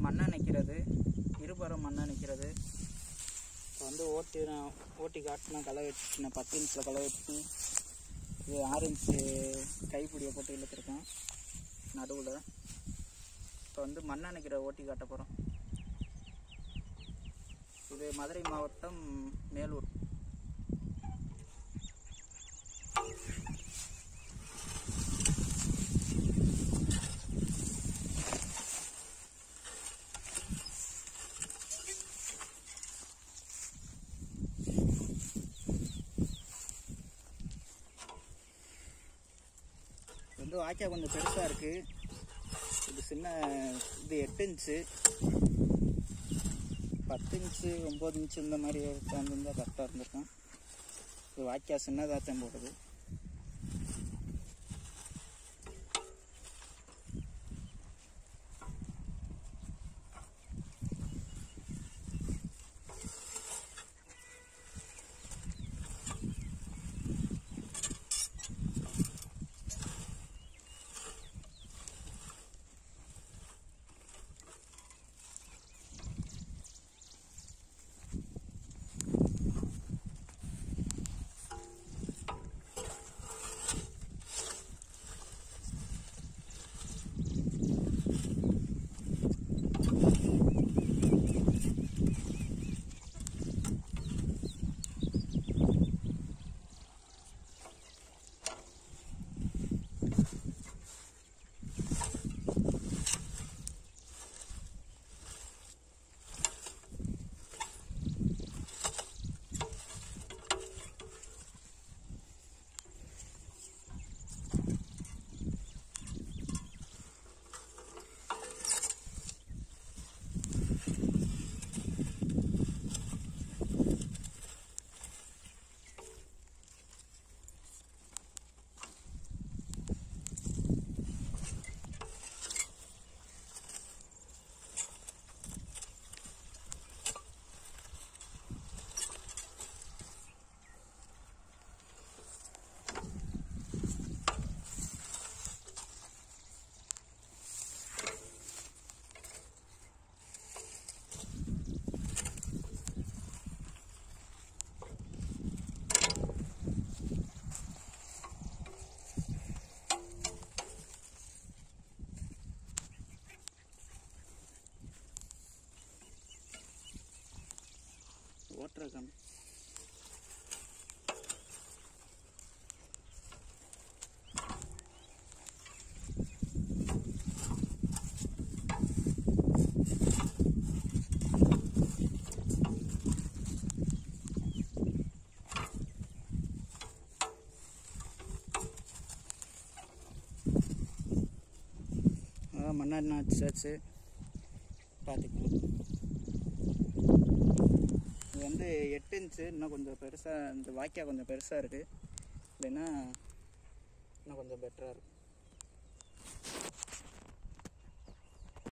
மண்ணை நிற்கிறது இருபுறம் மண்ணை நிற்கிறது இப்போ வந்து ஓட்டி நான் ஓட்டி காட்டின களை வெட்டின பத்து இன்ச்சில் களை வெட்டி இது ஆறு இன்ச்சு கைப்பிடியை போட்டு இழுத்துருக்கேன் நடுவில் இப்போ வந்து மண்ணை நிற்கிற ஓட்டி காட்ட போகிறோம் இது மதுரை மாவட்டம் மேலூர் இது வந்து வாய்க்கால் கொஞ்சம் பெருசாக இருக்குது இது சின்ன இது எட்டு இன்ச்சு பத்து இன்ச்சு ஒம்பது இன்ச்சு இந்த மாதிரி வந்திருந்தால் கரெக்டாக இருந்திருக்கும் இது வாய்க்கால் சின்னதாச்சம் போடுது ஓட்டுற கம் அதான் மண்ணெண்ணெய் வச்சாச்சு பார்த்துக்கலாம் இது வந்து எட்டு இன்ச்சு இன்னும் கொஞ்சம் பெருசாக இந்த வாய்க்கால் கொஞ்சம் பெருசாக இருக்குது இல்லைன்னா இன்னும் கொஞ்சம் பெட்டராக இருக்கும்